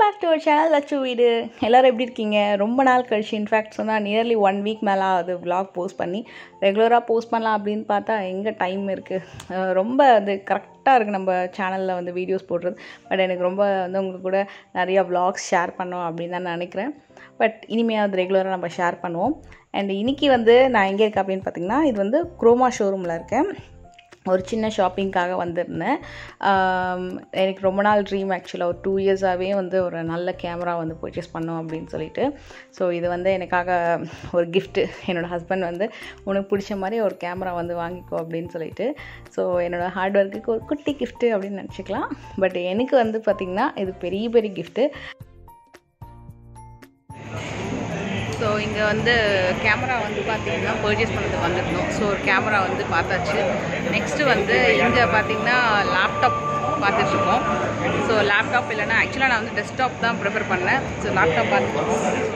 Back to அவர் channel லட்சு வீடு எல்லோரும் எப்படி இருக்கீங்க ரொம்ப நாள் கழிச்சு இன்ஃபேக்ட் சொன்னால் நியர்லி ஒன் வீக் மேலே ஆகுது vlog போஸ்ட் பண்ணி ரெகுலராக போஸ்ட் பண்ணலாம் அப்படின்னு பார்த்தா எங்கே டைம் இருக்குது ரொம்ப அது கரெக்டாக இருக்குது நம்ம சேனலில் வந்து வீடியோஸ் போடுறது பட் எனக்கு ரொம்ப வந்து உங்கள் கூட நிறையா vlogs ஷேர் பண்ணோம் அப்படின்னு தான் நினைக்கிறேன் பட் இனிமையாவது ரெகுலராக நம்ம ஷேர் பண்ணுவோம் அண்ட் இன்னைக்கு வந்து நான் எங்கே இருக்கேன் அப்படின்னு பார்த்தீங்கன்னா இது வந்து குரோமா ஷோரூமில் இருக்கேன் ஒரு சின்ன ஷாப்பிங்க்காக வந்திருந்தேன் ஆம், எனக்கு ரொம்ப நாள் ட்ரீம் ஆக்சுவலாக ஒரு டூ இயர்ஸாகவே வந்து ஒரு நல்ல கேமரா வந்து பர்ச்சேஸ் பண்ணோம் அப்படின்னு சொல்லிட்டு ஸோ இது வந்து எனக்காக ஒரு கிஃப்ட்டு என்னோடய ஹஸ்பண்ட் வந்து உனக்கு பிடிச்ச மாதிரி ஒரு கேமரா வந்து வாங்கிக்கோ அப்படின்னு சொல்லிட்டு ஸோ என்னோடய ஹார்ட் ஒர்க்குக்கு ஒரு குட்டி கிஃப்ட்டு அப்படின்னு நினச்சிக்கலாம் பட் எனக்கு வந்து பார்த்திங்கன்னா இது பெரிய பெரிய கிஃப்ட்டு ஸோ இங்கே வந்து கேமரா வந்து பார்த்தீங்கன்னா பர்ச்சேஸ் பண்ணது வந்திருந்தோம் ஸோ ஒரு கேமரா வந்து பார்த்தாச்சு நெக்ஸ்ட்டு வந்து இங்கே பார்த்தீங்கன்னா லேப்டாப் பார்த்துட்ருக்கோம் ஸோ லேப்டாப் இல்லைன்னா ஆக்சுவலாக நான் வந்து டெஸ்க்டாப் தான் ப்ரிஃபர் பண்ணேன் ஸோ லேப்டாப் பார்த்துட்ருக்கோம்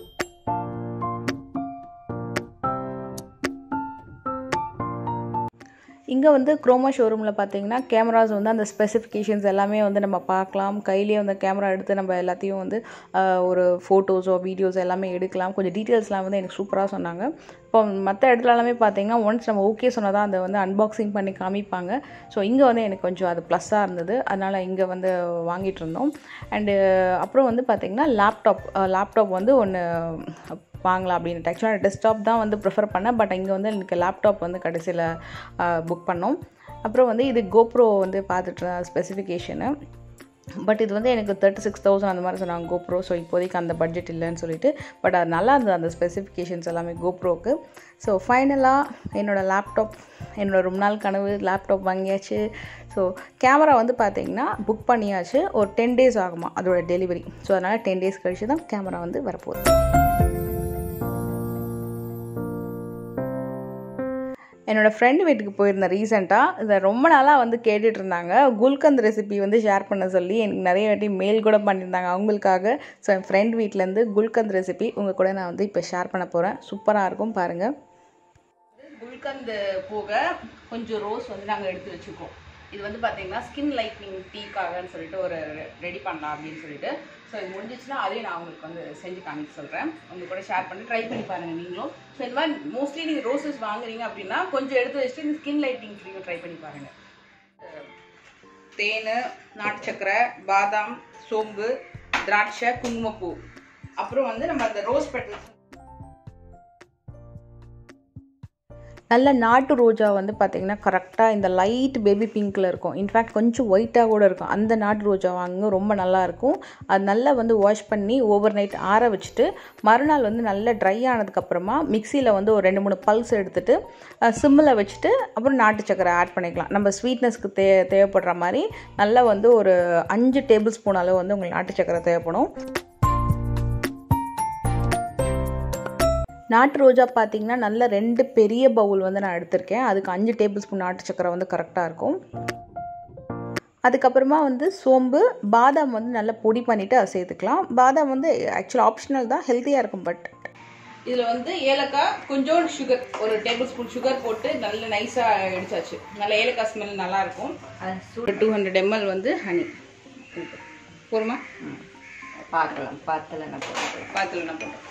இங்கே வந்து குரோமா ஷோரூமில் பார்த்தீங்கன்னா கேமராஸ் வந்து அந்த ஸ்பெசிஃபிகேஷன்ஸ் எல்லாமே வந்து நம்ம பார்க்கலாம் கையிலேயே வந்து கேமரா எடுத்து நம்ம எல்லாத்தையும் வந்து ஆஹ், ஒரு ஃபோட்டோஸோ வீடியோஸ் எல்லாமே எடுக்கலாம் கொஞ்சம் டீட்டெயில்ஸ்லாம் வந்து எனக்கு சூப்பராக சொன்னாங்க இப்போ மற்ற இடத்துல எல்லாமே பார்த்தீங்கன்னா ஒன்ஸ் நம்ம ஓகே சொன்னால் தான் அதை வந்து அன்பாக்சிங் பண்ணி காமிப்பாங்க ஸோ இங்கே வந்து எனக்கு கொஞ்சம் அது ப்ளஸ்ஸாக இருந்தது அதனால் இங்கே வந்து வாங்கிட்டு இருந்தோம் அண்டு அப்புறம் வந்து பார்த்திங்கன்னா லேப்டாப் லேப்டாப் வந்து ஒன்று வாங்கலாம் அப்படின்னு ஆக்சுவலாக டெஸ்க்டாப் தான் வந்து ப்ரிஃபர் பண்ணேன் பட் இங்கே வந்து எனக்கு லேப்டாப் வந்து கடைசியில் புக் பண்ணோம் அப்புறம் வந்து இது கோப்ரோ வந்து பார்த்துட்டு ஸ்பெசிஃபிகேஷனு பட் இது வந்து எனக்கு தேர்ட்டி சிக்ஸ் தௌசண்ட் அந்த மாதிரி சொன்னாங்க கோப்ரோ ஸோ இப்போதைக்கு அந்த பட்ஜெட் இல்லைன்னு சொல்லிட்டு பட் அது நல்லா இருந்தது அந்த ஸ்பெசிஃபிகேஷன்ஸ் எல்லாமே கோப்ரோக்கு ஸோ ஃபைனலாக என்னோடய லேப்டாப் என்னோட ரொம்ப நாள் கனவு லேப்டாப் வாங்கியாச்சு ஸோ கேமரா வந்து பார்த்தீங்கன்னா புக் பண்ணியாச்சு ஒரு டென் டேஸ் ஆகுமா அதோட டெலிவரி ஸோ அதனால் டென் டேஸ் கழிச்சு தான் கேமரா வந்து வரப்போகுது என்னோடய ஃப்ரெண்டு வீட்டுக்கு போயிருந்தேன் ரீசெண்டாக இதை ரொம்ப நாளாக வந்து கேட்டுட்டு இருந்தாங்க குல்கந்த் ரெசிபி வந்து ஷேர் பண்ண சொல்லி எனக்கு நிறைய வாட்டி மெயில் கூட பண்ணியிருந்தாங்க அவங்களுக்காக ஸோ என் ஃப்ரெண்ட் வீட்டிலேருந்து குல்கந்த் ரெசிபி உங்கள் கூட நான் வந்து இப்போ ஷேர் பண்ண போகிறேன் சூப்பராக இருக்கும் பாருங்கள் குல்கந்த் போக கொஞ்சம் ரோஸ் வந்து நாங்கள் எடுத்து வச்சுருக்கோம் இது வந்து பார்த்தீங்கன்னா ஸ்கின் லைட்னிங் டீக்காகன்னு சொல்லிட்டு ஒரு ரெடி பண்ணலாம் அப்படின்னு சொல்லிட்டு ஸோ இது முடிஞ்சிச்சுன்னா அதையும் நான் உங்களுக்கு வந்து செஞ்சு காமிக்க சொல்கிறேன் உங்க கூட ஷேர் பண்ணி ட்ரை பண்ணி பாருங்கள் நீங்களும் ஸோ இந்த மாதிரி மோஸ்ட்லி நீங்கள் ரோசஸ் வாங்குறீங்க அப்படின்னா கொஞ்சம் எடுத்து வச்சுட்டு இந்த ஸ்கின் லைட்னிங் க்ரீமை ட்ரை பண்ணி பாருங்கள் தேன் நாட்டு சக்கரை பாதாம் சோம்பு திராட்சை குங்குமப்பூ அப்புறம் வந்து நம்ம அந்த ரோஸ் பெட்டல்ஸ் நல்ல நாட்டு ரோஜா வந்து பார்த்திங்கன்னா கரெக்டாக இந்த லைட் பேபி பிங்க்கில் இருக்கும் இன்ஃபேக்ட் கொஞ்சம் ஒயிட்டாக கூட இருக்கும் அந்த நாட்டு ரோஜா வாங்க ரொம்ப நல்லாயிருக்கும் அது நல்லா வந்து வாஷ் பண்ணி ஓவர் நைட் ஆற வச்சுட்டு மறுநாள் வந்து நல்லா ட்ரை ஆனதுக்கப்புறமா மிக்சியில் வந்து ஒரு ரெண்டு மூணு பல்ஸ் எடுத்துட்டு சிம்மில் வச்சுட்டு அப்புறம் நாட்டு சக்கரை ஆட் பண்ணிக்கலாம் நம்ம ஸ்வீட்னஸ்க்கு தே தேவைப்படுற மாதிரி நல்லா வந்து ஒரு அஞ்சு டேபிள் ஸ்பூன் அளவு வந்து உங்களுக்கு நாட்டு சக்கரை தேவைப்படும் நாட்டு ரோஜா பார்த்தீங்கன்னா நல்ல ரெண்டு பெரிய பவுல் வந்து நான் எடுத்திருக்கேன் அதுக்கு அஞ்சு டேபிள் ஸ்பூன் நாட்டு சக்கரை வந்து கரெக்டாக இருக்கும் அதுக்கப்புறமா வந்து சோம்பு பாதாம் வந்து நல்லா பொடி பண்ணிவிட்டு அதை சேர்த்துக்கலாம் பாதாம் வந்து ஆக்சுவலாக ஆப்ஷனல் தான் ஹெல்த்தியாக இருக்கும் பட் இதில் வந்து ஏலக்காய் கொஞ்சோண்டு சுகர் ஒரு டேபிள் ஸ்பூன் சுகர் போட்டு நல்ல நைஸாக அடிச்சாச்சு நல்ல ஏலக்காய் ஸ்மெல் நல்லாயிருக்கும் ஒரு டூ ஹண்ட்ரட் எம்எல் வந்து ஹனி போருமா பார்க்கலாம் பார்த்தல நான் போட்டுக்கலாம் பார்த்துல நான் போட்டேன்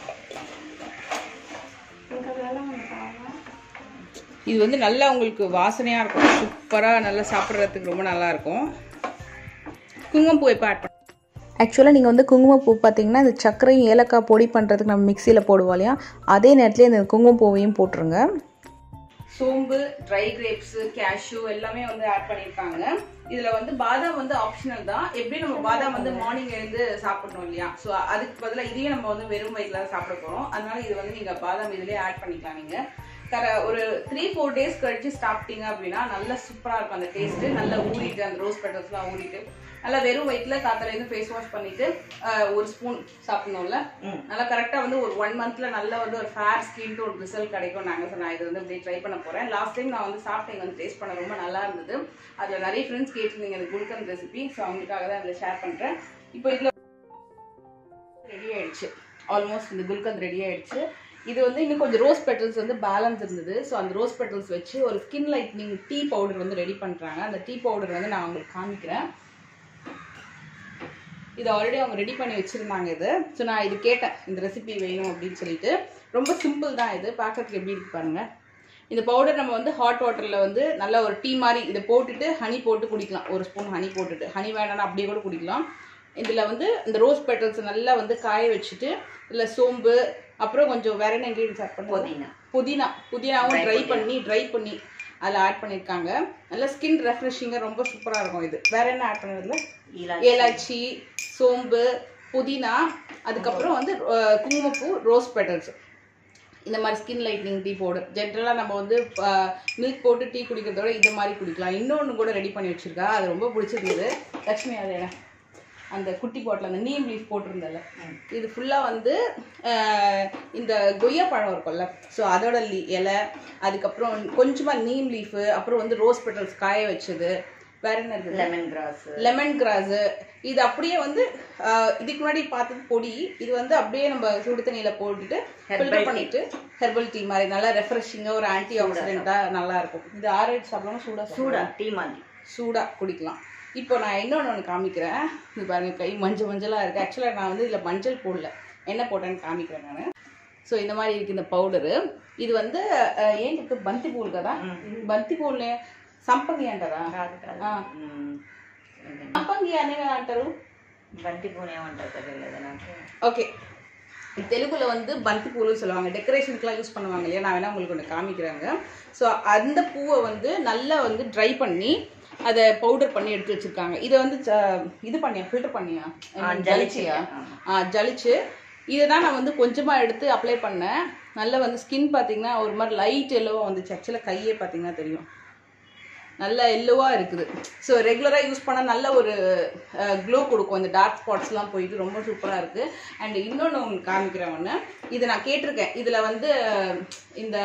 இது வந்து நல்லா உங்களுக்கு வாசனையாக இருக்கும் சூப்பராக நல்லா சாப்பிட்றதுக்கு ரொம்ப நல்லா இருக்கும் குங்குமப்பூ எப்போ ஆட் பண்ண ஆக்சுவலாக நீங்கள் வந்து குங்குமப்பூ பார்த்தீங்கன்னா இந்த சர்க்கரையும் ஏலக்காய் பொடி பண்ணுறதுக்கு நம்ம மிக்சியில் போடுவோம் இல்லையா அதே நேரத்துலேயே இந்த குங்குமப்பூவையும் போட்டுருங்க சோம்பு ட்ரை கிரேப்ஸ் கேஷ்யூ எல்லாமே வந்து ஆட் பண்ணியிருக்காங்க இதுல வந்து பாதாம் வந்து ஆப்ஷனல் தான் எப்படி நம்ம பாதாம் வந்து மார்னிங் எழுந்து சாப்பிடணும் இல்லையா ஸோ அதுக்கு பதிலாக இதையும் நம்ம வந்து வெறும் வயிற்றுல தான் சாப்பிட போறோம் அதனால இது வந்து நீங்க பாதாம் இதுலயே ஆட் பண்ணிக்கலாம் நீங்க கர ஒரு த்ரீ ஃபோர் டேஸ் கழிச்சு சாப்பிட்டீங்க அப்படின்னா நல்லா சூப்பரா இருக்கும் அந்த டேஸ்ட் நல்லா ஊறிட்டு அந்த ரோஸ் பெட்டல்ஸ்லாம் ஊறிட்டு நல்லா வெறும் வயிற்றுல காத்தால இருந்து ஃபேஸ் வாஷ் பண்ணிட்டு ஆஹ், ஒரு ஸ்பூன் சாப்பிடணும்ல நல்லா கரெக்டா வந்து ஒரு ஒன் மந்த்ல நல்லா வந்து ஒரு ஃபேர் ஸ்கின் ஒரு ரிசல்ட் கிடைக்கும் நாங்க சொன்னா இது வந்து அப்படியே ட்ரை பண்ண போறேன் லாஸ்ட் டைம் நான் வந்து சாப்பிட்டேன் வந்து டேஸ்ட் பண்ண ரொம்ப நல்லா இருந்தது அதுல நிறைய ஃப்ரெண்ட்ஸ் கேட்டிருந்தீங்க அந்த குல்கந்த் ரெசிபி ஸோ அவங்களுக்காக தான் அதில் ஷேர் பண்றேன் இப்போ இதுல ரெடி ஆயிடுச்சு ஆல்மோஸ்ட் இந்த குல்கந்த் ரெடி ஆயிடுச்சு இது வந்து இன்னும் கொஞ்சம் ரோஸ் பெட்டல்ஸ் வந்து பேலன்ஸ் இருந்தது ஸோ அந்த ரோஸ் பெட்டல்ஸ் வச்சு ஒரு ஸ்கின் லைட்னிங் டீ பவுடர் வந்து ரெடி பண்ணுறாங்க அந்த டீ பவுடர் வந்து நான் உங்களுக்கு காமிக்கிறேன் இது ஆல்ரெடி அவங்க ரெடி பண்ணி வச்சுருந்தாங்க இது ஸோ நான் இது கேட்டேன் இந்த ரெசிபி வேணும் அப்படின்னு சொல்லிட்டு ரொம்ப சிம்பிள் தான் இது பார்க்கறதுக்கு எப்படி இருக்கு பாருங்க இந்த பவுடர் நம்ம வந்து ஹாட் வாட்டரில் வந்து நல்ல ஒரு டீ மாதிரி இதை போட்டுட்டு ஹனி போட்டு குடிக்கலாம் ஒரு ஸ்பூன் ஹனி போட்டுட்டு ஹனி வேணாம்னா அப்படியே கூட குடிக்கலாம் இதில் வந்து இந்த ரோஸ் பெட்டல்ஸ் நல்லா வந்து காய வச்சுட்டு இதில் சோம்பு அப்புறம் கொஞ்சம் வேற என்ன இன்க்ரீடியன்ஸ் ஆட் பண்ணுவோம் புதினா புதினா புதினாவும் ட்ரை பண்ணி ட்ரை பண்ணி அதில் ஆட் பண்ணியிருக்காங்க நல்ல ஸ்கின் ரெஃப்ரெஷிங்காக ரொம்ப சூப்பராக இருக்கும் இது வேற என்ன ஆட் பண்ணதில்ல ஈலா ஏலாச்சி சோம்பு புதினா அதுக்கப்புறம் வந்து அஹ், குங்குமப்பூ ரோஸ் பெட்டல்ஸ் இந்த மாதிரி ஸ்கின் லைட்னிங் டீ பவுடர் ஜென்ரலாக நம்ம வந்து மில்க் போட்டு டீ குடிக்கிறத விட இந்த மாதிரி குடிக்கலாம் இன்னொன்று கூட ரெடி பண்ணி வச்சிருக்கா அது ரொம்ப பிடிச்சிருந்தது லக்ஷ்மி அது என்ன அந்த குட்டி பாட்டில் அந்த நீம் லீஃப் போட்டிருந்தல இது ஃபுல்லாக வந்து அஹ், இந்த கொய்யா பழம் இருக்கும்ல ஸோ அதோட லீ இலை அதுக்கப்புறம் கொஞ்சமாக நீம் லீஃபு அப்புறம் வந்து ரோஸ் பெட்டல்ஸ் காய வச்சது வேற என்ன இருக்குது லெமன் கிராஸ் லெமன் கிராஸ் இது அப்படியே வந்து ஆஹ், இதுக்கு முன்னாடி பார்த்தது பொடி இது வந்து அப்படியே நம்ம சுடு தண்ணியில போட்டுட்டு ஃபில்டர் பண்ணிட்டு ஹெர்பல் டீ மாதிரி நல்லா ரெஃப்ரெஷிங்காக ஒரு ஆன்டி ஆக்சிடென்ட்டாக நல்லா இருக்கும் இது ஆரேட் சாப்பிடணும் சூடாக சூடா டீ மாதிரி சூடா குடிக்கலாம் இப்போ நான் இன்னொன்று ஒன்று காமிக்கிறேன் இது பாருங்க கை மஞ்சள் மஞ்சளாக இருக்குது ஆக்சுவலாக நான் வந்து இதில் மஞ்சள் போடல என்ன போட்டேன்னு காமிக்கிறேன் நான் ஸோ இந்த மாதிரி இருக்கு இந்த பவுடரு இது வந்து ஆஹ், ఏం చెప్తే బంతి పూలు కదా బంతి పూలే సంపంగి అంటారా కాదు కాదు ఆ. మ్మ్. సంపంగి అనే అంటారు బంతి పూలు ఏమంటారు తెలియదు నాకు ஓகே தெலுங்குல வந்து பந்தி பூன்னு சொல்லுவாங்க டெக்கரேஷனுக்குலாம் யூஸ் பண்ணுவாங்க இல்லையா நான் வேணா உங்களுக்கு ஒன்று காமிக்கிறாங்க ஸோ அந்த பூவை வந்து நல்லா வந்து ட்ரை பண்ணி அதை பவுடர் பண்ணி எடுத்து வச்சிருக்காங்க இதை வந்து ஜ- இது பண்ணியா ஃபில்டர் பண்ணியா ஆ, ஜலிச்சியா ஆ ஜலிச்சு இதை தான் நான் வந்து கொஞ்சமாக எடுத்து அப்ளை பண்ணேன் நல்லா வந்து ஸ்கின் பார்த்தீங்கன்னா ஒரு மாதிரி லைட் எல்லோவாக வந்துச்சு ஆக்சுவலாக கையே பார்த்தீங்கன்னா தெரியும் நல்ல எல்லோவாக இருக்குது ஸோ ரெகுலராக யூஸ் பண்ணால் நல்ல ஒரு க்ளோ கொடுக்கும் இந்த டார்க் ஸ்பாட்ஸ்லாம் போயிட்டு ரொம்ப சூப்பராக இருக்குது அண்ட் இன்னொன்று உங்களுக்கு காமிக்கிறேன் ஒன்று இது நான் கேட்டிருக்கேன் இதில் வந்து அஹ், இந்த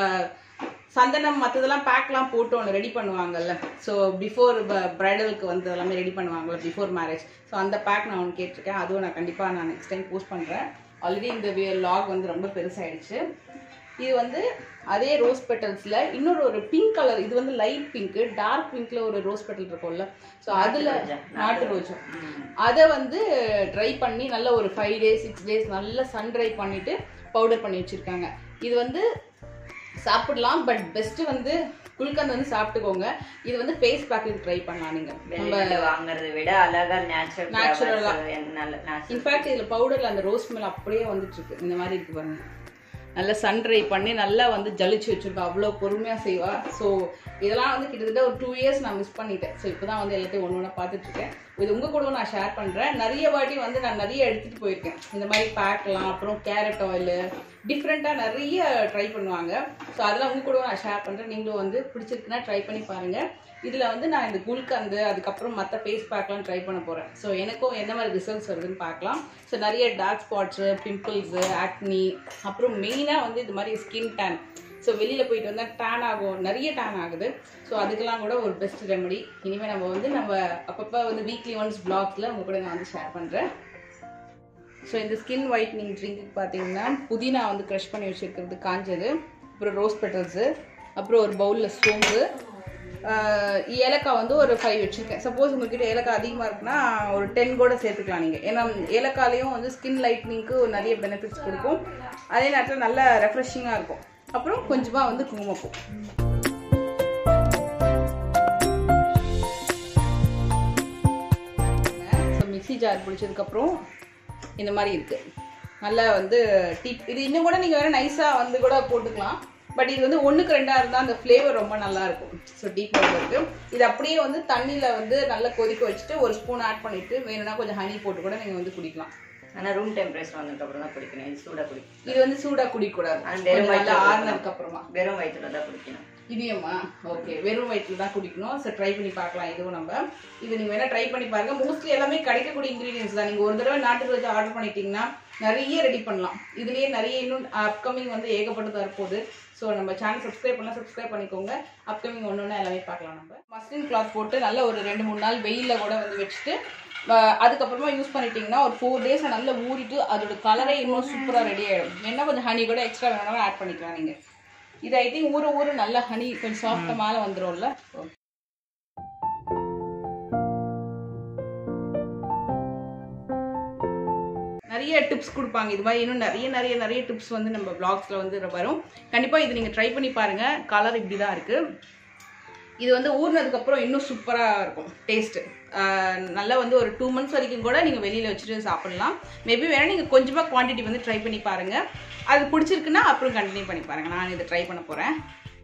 சந்தனம் மற்றதெல்லாம் பேக்லாம் போட்டு ஒன்று ரெடி பண்ணுவாங்கல்ல ஸோ பிஃபோர் ப்ரைடலுக்கு வந்து எல்லாமே ரெடி பண்ணுவாங்கல்ல பிஃபோர் மேரேஜ் ஸோ அந்த பேக் நான் ஒன்று கேட்டிருக்கேன் அதுவும் நான் கண்டிப்பாக நான் நெக்ஸ்ட் டைம் போஸ்ட் பண்ணுறேன் ஆல்ரெடி இந்த லாக் வந்து ரொம்ப பெருசாயிடுச்சு இது வந்து அதே ரோஸ் பெட்டல்ஸ்ல இன்னொரு ஒரு பிங்க் கலர் இது வந்து லைட் பிங்க் டார்க் பிங்க்ல ஒரு ரோஸ் பெட்டல் இருக்கும்ல ஸோ அதுல நாட்டு ரோஜா அதை வந்து ட்ரை பண்ணி நல்ல ஒரு ஃபைவ் டேஸ் சிக்ஸ் டேஸ் நல்லா சன் ட்ரை பண்ணிட்டு பவுடர் பண்ணி வச்சிருக்காங்க இது வந்து சாப்பிடலாம் பட் பெஸ்ட் வந்து குல்கந்த் வந்து சாப்பிட்டுக்கோங்க இது வந்து ஃபேஸ் பேக்கு ட்ரை பண்ணலாம் நீங்க வெளியில வாங்குறதை விட அழகா நேச்சுரல் Natural ஆ. நல்ல நேச்சுரல் இன்ஃபேக்ட் இதுல பவுடர்ல அந்த ரோஸ் ஸ்மெல் அப்படியே வந்துட்டு இருக்கு இந்த மாதிரி இருக்கு பாருங்க நல்லா சன் ட்ரை பண்ணி நல்லா வந்து ஜலிச்சு வச்சிருக்கா அவ்வளோ பொறுமையா செய்வா ஸோ இதெல்லாம் வந்து கிட்டத்தட்ட ஒரு டூ இயர்ஸ் நான் மிஸ் பண்ணிட்டேன் ஸோ இப்போ தான் வந்து எல்லாத்தையும் ஒன்று ஒன்றா பார்த்துட்டு இருக்கேன் இது உங்க கூட நான் ஷேர் பண்றேன் நிறைய வாட்டி வந்து நான் நிறைய எடுத்துட்டு போயிருக்கேன் இந்த மாதிரி பேக்லாம் அப்புறம் கேரட் ஆயில் டிஃப்ரெண்ட்டாக நிறைய ட்ரை பண்ணுவாங்க ஸோ அதெல்லாம் உங்க கூட நான் ஷேர் பண்றேன் நீங்களும் வந்து பிடிச்சிருக்குன்னா ட்ரை பண்ணி பாருங்க இதுல வந்து நான் இந்த குல்கந்து அதுக்கப்புறம் மற்ற ஃபேஸ் பேக்லாம் ட்ரை பண்ண போறேன் ஸோ எனக்கும் எந்த மாதிரி ரிசல்ட்ஸ் வருதுன்னு பார்க்கலாம் ஸோ நிறைய டார்க் ஸ்பாட்ஸு பிம்பிள்ஸு ஆக்னி அப்புறம் மெயினாக வந்து இது மாதிரி ஸ்கின் டேன் ஸோ வெளியில் போயிட்டு வந்தால் டேன் ஆகும் நிறைய டேன் ஆகுது ஸோ அதுக்கெல்லாம் கூட ஒரு பெஸ்ட் ரெமெடி இனிமேல் நம்ம வந்து நம்ம அப்பப்போ வந்து வீக்லி ஒன்ஸ் பிளாக்ஸில் உங்க கூட நான் வந்து ஷேர் பண்ணுறேன் ஸோ இந்த ஸ்கின் ஒயிட்னிங் ட்ரிங்க்கு பார்த்தீங்கன்னா புதினா வந்து க்ரஷ் பண்ணி வச்சிருக்கிறது காஞ்சது அப்புறம் ரோஸ் பெட்டல்ஸு அப்புறம் ஒரு பவுலில் சோம்பு ஆஹ் ஏலக்காய் வந்து ஒரு ஃபைவ் வச்சுருக்கேன் சப்போஸ் உங்ககிட்ட ஏலக்காய் அதிகமாக இருக்குன்னா ஒரு டென் கூட சேர்த்துக்கலாம் நீங்கள் ஏன்னா ஏலக்காலையும் வந்து ஸ்கின் லைட்னிங்க்கு நிறைய பெனிஃபிட்ஸ் கொடுக்கும் அதே நேரத்தில் நல்ல ரெஃப்ரெஷிங்காக இருக்கும் அப்புறம் கொஞ்சமாக வந்து குங்குமப்பூ ஸோ மிக்ஸி ஜார் பிடிச்சதுக்கப்புறம் இந்த மாதிரி இருக்கு நல்லா வந்து டீ இது இன்னும் கூட நீங்கள் வேற நைஸாக வந்து கூட போட்டுக்கலாம் பட் இது வந்து ஒன்றுக்கு ரெண்டாக இருந்தால் அந்த ஃப்ளேவர் ரொம்ப நல்லா இருக்கும் ஸோ டீ பவுடருக்கு இது அப்படியே வந்து தண்ணியில் வந்து நல்லா கொதிக்க வச்சுட்டு ஒரு ஸ்பூன் ஆட் பண்ணிட்டு வேணும்னா கொஞ்சம் ஹனி போட்டு கூட நீங்கள் வந்து குடிக்கலாம் ஆனா ரூம் டெம்பரேச்சர் வந்ததுக்கு அப்புறம் தான் குடிக்கணும் இது சூடா குடிக்கணும் இது வந்து சூடாக குடிக்கக்கூடாது அது வெறும் கொஞ்சம் நல்லா வயித்துல ஆறுனதுக்கு அப்புறமா வெறும் வயிற்றுல தான் குடிக்கணும் இடியம்மா ஓகே வெறும் வயிற்றில் தான் குடிக்கணும் ஸோ ட்ரை பண்ணி பார்க்கலாம் இதுவும் நம்ம இது நீங்கள் வேணால் ட்ரை பண்ணி பாருங்க மோஸ்ட்லி எல்லாமே கிடைக்கக்கூடிய இன்க்ரீடியன்ஸ் தான் நீங்கள் ஒரு தடவை நாட்டு ரோஜா ஆர்டர் பண்ணிட்டீங்கன்னா நிறைய ரெடி பண்ணலாம் இதுலேயே நிறைய இன்னும் அப்கமிங் வந்து ஏகப்பட்டதாக இருப்போது ஸோ நம்ம சேனல் சப்ஸ்கிரைப் பண்ணலாம் சப்ஸ்கிரைப் பண்ணிக்கோங்க அப்கமிங் ஒன்று ஒன்று எல்லாமே பார்க்கலாம் நம்ம மஸ்லின் கிளாத் போட்டு நல்ல ஒரு ரெண்டு மூணு நாள் வெயிலில் கூட வந்து வச்சுட்டு அஹ் அதுக்கப்புறமா யூஸ் பண்ணிட்டீங்கன்னா ஒரு ஃபோர் டேஸ் நல்லா ஊறிட்டு அதோட கலரே இன்னும் சூப்பராக ரெடி ஆகிடும் என்ன கொஞ்சம் ஹனி கூட எக்ஸ்ட்ரா வேணாலும் ஆட் பண்ணிக்கலாம் நீங்கள் இது ஐ திங்க் ஊற ஊற நல்ல ஹனி கொஞ்சம் சாஃப்டா மேல வந்துரும்ல நிறைய டிப்ஸ் கொடுப்பாங்க இது மாதிரி இன்னும் நிறைய நிறைய நிறைய டிப்ஸ் வந்து நம்ம பிளாக்ஸில் வந்து வரும் கண்டிப்பாக இது நீங்கள் ட்ரை பண்ணி பாருங்கள் கலர் இப்படி தான் இருக்குது இது வந்து ஊறினதுக்கப்புறம் இன்னும் சூப்பராக இருக்கும் டேஸ்ட்டு நல்லா வந்து ஒரு டூ மந்த்ஸ் வரைக்கும் கூட நீங்கள் வெளியில் வச்சுட்டு சாப்பிட்லாம் மேபி வேணால் நீங்கள் கொஞ்சமாக குவான்டிட்டி வந்து ட்ரை பண்ணி பாருங்கள் அது பிடிச்சிருக்குன்னா அப்புறம் கண்டினியூ பண்ணி பாருங்கள் நான் இதை ட்ரை பண்ண போகிறேன்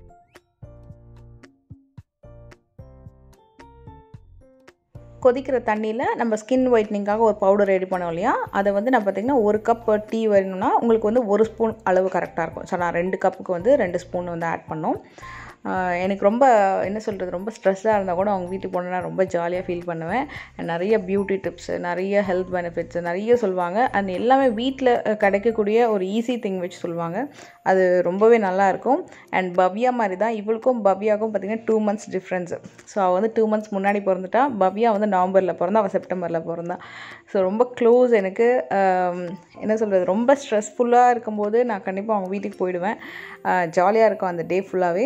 கொதிக்கிற தண்ணியில் நம்ம ஸ்கின் ஒயிட்னிங்காக ஒரு பவுடர் ரெடி பண்ணோம் இல்லையா அதை வந்து நான் பார்த்திங்கன்னா ஒரு கப் டீ வேணும்னா உங்களுக்கு வந்து ஒரு ஸ்பூன் அளவு கரெக்டாக இருக்கும் ஸோ நான் ரெண்டு கப்புக்கு வந்து ரெண்டு ஸ்பூன் வந்து ஆட் பண்ணோம் ஆஹ் எனக்கு ரொம்ப என்ன சொல்கிறது ரொம்ப ஸ்ட்ரெஸ்ஸாக இருந்தால் கூட அவங்க வீட்டுக்கு போனால் ரொம்ப ஜாலியாக ஃபீல் பண்ணுவேன் நிறைய பியூட்டி டிப்ஸு நிறைய ஹெல்த் பெனிஃபிட்ஸ் நிறைய சொல்லுவாங்க அண்ட் எல்லாமே வீட்டில் கிடைக்கக்கூடிய ஒரு ஈஸி திங் வச்சு சொல்லுவாங்க அது ரொம்பவே நல்லாயிருக்கும் அண்ட் பவ்யா மாதிரி தான் இவளுக்கும் பவ்யாவுக்கும் பார்த்திங்கன்னா டூ மந்த்ஸ் டிஃப்ரென்ஸு ஸோ அவள் வந்து டூ மந்த்ஸ் முன்னாடி பிறந்துட்டா பவ்யா வந்து நவம்பரில் பிறந்தா அவள் செப்டம்பரில் பிறந்தா ஸோ ரொம்ப க்ளோஸ் எனக்கு ஆம், என்ன சொல்கிறது ரொம்ப ஸ்ட்ரெஸ்ஃபுல்லாக இருக்கும்போது நான் கண்டிப்பாக அவங்க வீட்டுக்கு போயிடுவேன் ஜாலியாக இருக்கும் அந்த டே ஃபுல்லாகவே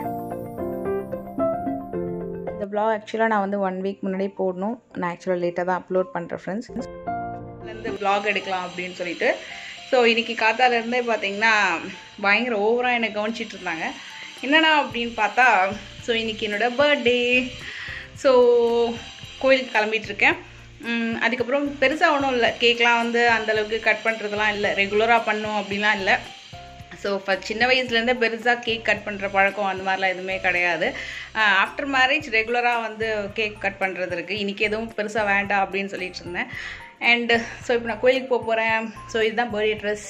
இந்த vlog ஆக்சுவலாக நான் வந்து ஒன் வீக் முன்னாடி போடணும் நான் ஆக்சுவலாக லேட்டாக தான் அப்லோட் பண்ணுறேன் ஃப்ரெண்ட்ஸ் இருந்து vlog எடுக்கலாம் அப்படின்னு சொல்லிட்டு ஸோ இன்னைக்கு காத்தால இருந்தே பார்த்தீங்கன்னா பயங்கர ஓவராக என்னை கவனிச்சிட்டு இருந்தாங்க என்னடா அப்படின்னு பார்த்தா ஸோ இன்னைக்கு என்னோட பர்த்டே ஸோ கோயிலுக்கு கிளம்பிட்டு இருக்கேன் உம், அதுக்கப்புறம் பெருசாக ஒன்றும் இல்லை கேக்லாம் வந்து அந்த அளவுக்கு கட் பண்ணுறதுலாம் இல்லை ரெகுலராக பண்ணும் அப்படிலாம் இல்லை ஸோ இப்போ சின்ன வயசுலேருந்தே பெருசாக கேக் கட் பண்ணுற பழக்கம் அந்த மாதிரிலாம் எதுவுமே கிடையாது ஆஃப்டர் மேரேஜ் ரெகுலராக வந்து கேக் கட் பண்ணுறது இருக்குது இன்றைக்கி எதுவும் பெருசாக வேண்டாம் அப்படின்னு சொல்லிட்டு இருந்தேன் அண்டு ஸோ இப்போ நான் கோயிலுக்கு போக போகிறேன் ஸோ இதுதான் பர்த்டே ட்ரெஸ்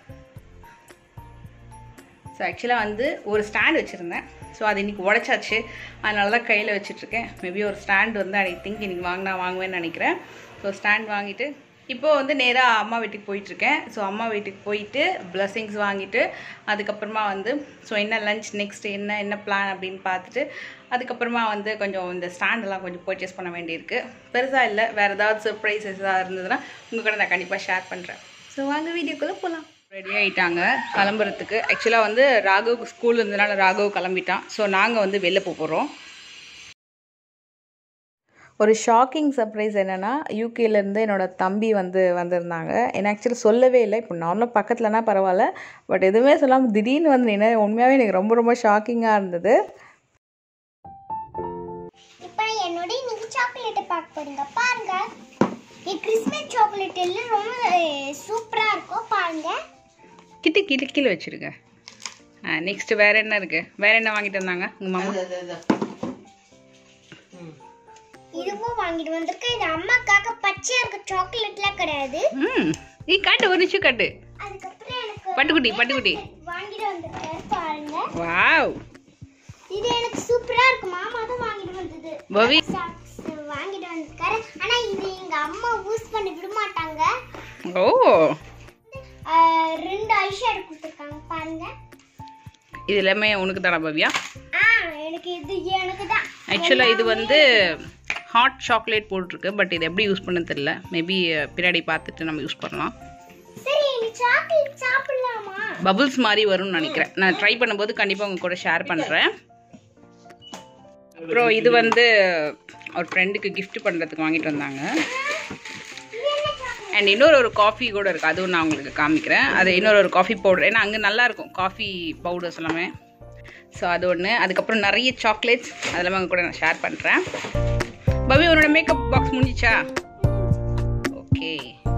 ஸோ ஆக்சுவலாக வந்து ஒரு ஸ்டாண்ட் வச்சுருந்தேன் ஸோ அது இன்றைக்கி உடச்சாச்சு அதனால தான் கையில் வச்சுட்ருக்கேன் மேபி ஒரு ஸ்டாண்ட் வந்து ஐ திங்க் இன்றைக்கி வாங்கினா வாங்குவேன்னு நினைக்கிறேன் ஸோ ஸ்டாண்ட் வாங்கிட்டு இப்போ வந்து நேராக அம்மா வீட்டுக்கு போயிட்டுருக்கேன் ஸோ அம்மா வீட்டுக்கு போயிட்டு பிளஸ்ஸிங்ஸ் வாங்கிட்டு அதுக்கப்புறமா வந்து ஸோ என்ன லஞ்ச் நெக்ஸ்ட் என்ன என்ன பிளான் அப்படின்னு பார்த்துட்டு அதுக்கப்புறமா வந்து கொஞ்சம் இந்த ஸ்டாண்டெல்லாம் கொஞ்சம் பர்ச்சேஸ் பண்ண வேண்டியிருக்கு பெருசாக இல்லை வேறு ஏதாவது சர்ப்ரைசஸ் ஏதாவது இருந்ததுன்னா உங்கள் கூட நான் கண்டிப்பாக ஷேர் பண்ணுறேன் ஸோ வாங்க வீடியோக்குள்ளே போகலாம் ரெடி ஆகிட்டாங்க கிளம்புறதுக்கு ஆக்சுவலாக வந்து ராகவ் ஸ்கூல் இருந்ததுனால ராகவ் கிளம்பிட்டான் ஸோ நாங்கள் வந்து வெளில போக போகிறோம் ஒரு ஷாக்கிங் சர்ப்ரைஸ் என்னென்னா யூகேலேருந்து என்னோட தம்பி வந்து வந்திருந்தாங்க என்ன ஆக்சுவலி சொல்லவே இல்லை இப்போ நார்மலாக பக்கத்துலனா பரவாயில்ல பட் எதுவுமே சொல்லாமல் திடீர்னு வந்து என்ன உண்மையாகவே எனக்கு ரொம்ப ரொம்ப ஷாக்கிங்காக இருந்தது இப்போ என்னோட இன்னைக்கு சாக்லேட்டை பார்க்க போறீங்க பாருங்க இது கிறிஸ்மஸ் சாக்லேட் எல்லாம் ரொம்ப சூப்பரா இருக்கும் பாருங்க கிட்ட கீழே கீழே வச்சுருங்க நெக்ஸ்ட் வேறு என்ன இருக்குது வேறு என்ன வாங்கிட்டு வந்தாங்க உங்கள் மாமா இதுவும் வாங்கிட்டு வந்திருக்கேன் இது அம்மாக்காக பச்சையா இருக்க சாக்லேட்லாம் கிடையாது ம் நீ காட்டு ஒரு நிமிஷம் காட்டு அதுக்கப்புறம் எனக்கு பட்டுக்குட்டி பட்டுக்குட்டி வாங்கிட்டு வந்திருக்காரு பாருங்க வாவ் இது எனக்கு சூப்பரா இருக்கு மாமா தான் வாங்கிட்டு வந்தது பவி சாக்ஸ் வாங்கிட்டு வந்திருக்காரு ஆனா இது எங்க அம்மா யூஸ் பண்ணி விட மாட்டாங்க ஓ ஆஹ், ரெண்டு ஐஷேடு கொடுத்துருக்காங்க பாருங்க இது எல்லாமே உனக்கு தானா பவியா ஆ எனக்கு இது எனக்கு தான் ஆக்சுவலாக இது வந்து ஹாட் சாக்லேட் போட்டிருக்கு பட் இது எப்படி யூஸ் பண்ண தெரியல மேபி பின்னாடி பார்த்துட்டு நம்ம யூஸ் பண்ணலாம் சரி இந்த சாக்லேட் சாப்பிடலாமா பபுள்ஸ் மாதிரி வரும்னு நினைக்கிறேன் நான் ட்ரை பண்ணும்போது கண்டிப்பாக உங்க கூட ஷேர் பண்ணுறேன் அப்புறம் இது வந்து ஒரு ஃப்ரெண்டுக்கு gift பண்ணுறதுக்கு வாங்கிட்டு வந்தாங்க அண்ட் இன்னொரு ஒரு காஃபி கூட இருக்குது அதுவும் நான் உங்களுக்கு காமிக்கிறேன் அது இன்னொரு ஒரு காஃபி பவுடர் ஏன்னா அங்கே நல்லா இருக்கும் காஃபி பவுடர்ஸ் எல்லாமே ஸோ அது ஒன்று அதுக்கப்புறம் நிறைய சாக்லேட்ஸ் அதெல்லாமே உங்க கூட நான் ஷேர் பண்ணுறேன் பவி உன்னோட மேக்கப் பாக்ஸ் முடிஞ்சிச்சா ஓகே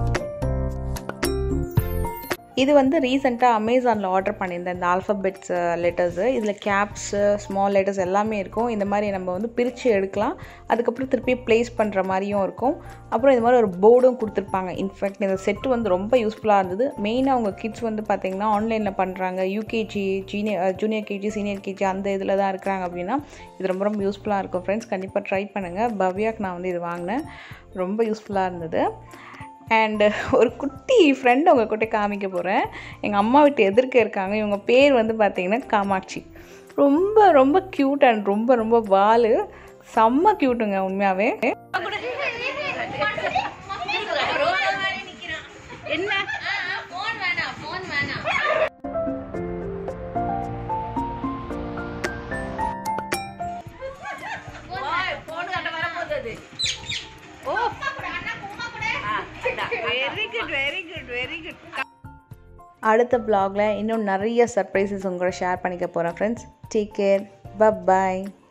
இது வந்து ரீசெண்டாக அமேசானில் ஆர்டர் பண்ணியிருந்தேன் இந்த ஆல்ஃபபெட்ஸ் லெட்டர்ஸு இதில் கேப்ஸு ஸ்மால் லெட்டர்ஸ் எல்லாமே இருக்கும் இந்த மாதிரி நம்ம வந்து பிரித்து எடுக்கலாம் அதுக்கப்புறம் திருப்பி ப்ளேஸ் பண்ணுற மாதிரியும் இருக்கும் அப்புறம் இது மாதிரி ஒரு போர்டும் கொடுத்துருப்பாங்க இன்ஃபேக்ட் இந்த செட்டு வந்து ரொம்ப யூஸ்ஃபுல்லாக இருந்தது மெயினாக அவங்க கிட்ஸ் வந்து பார்த்திங்கன்னா ஆன்லைனில் பண்ணுறாங்க UKG junior junior KG senior KG அந்த இதில் தான் இருக்கிறாங்க அப்படின்னா இது ரொம்ப ரொம்ப யூஸ்ஃபுல்லாக இருக்கும் ஃப்ரெண்ட்ஸ் கண்டிப்பாக ட்ரை பண்ணுங்கள் பவ்யாக்கு நான் வந்து இது வாங்கினேன் ரொம்ப யூஸ்ஃபுல்லாக இருந்தது அண்டு ஒரு குட்டி ஃப்ரெண்ட் உங்கள் கிட்ட காமிக்க போகிறேன் எங்கள் அம்மா வீட்டு எதிர்க்க இருக்காங்க இவங்க பேர் வந்து பார்த்தீங்கன்னா காமாட்சி ரொம்ப ரொம்ப க்யூட் அண்ட் ரொம்ப ரொம்ப வாலு செம்ம க்யூட்டுங்க உண்மையாகவே என்ன oh very good very good very good அடுத்த vlogல இன்னும் நிறைய சர்ப்ரைசஸ் உங்களோட ஷேர் பண்ணிக்க போகிறேன் ஃப்ரெண்ட்ஸ் டேக் கேர் பப் பாய்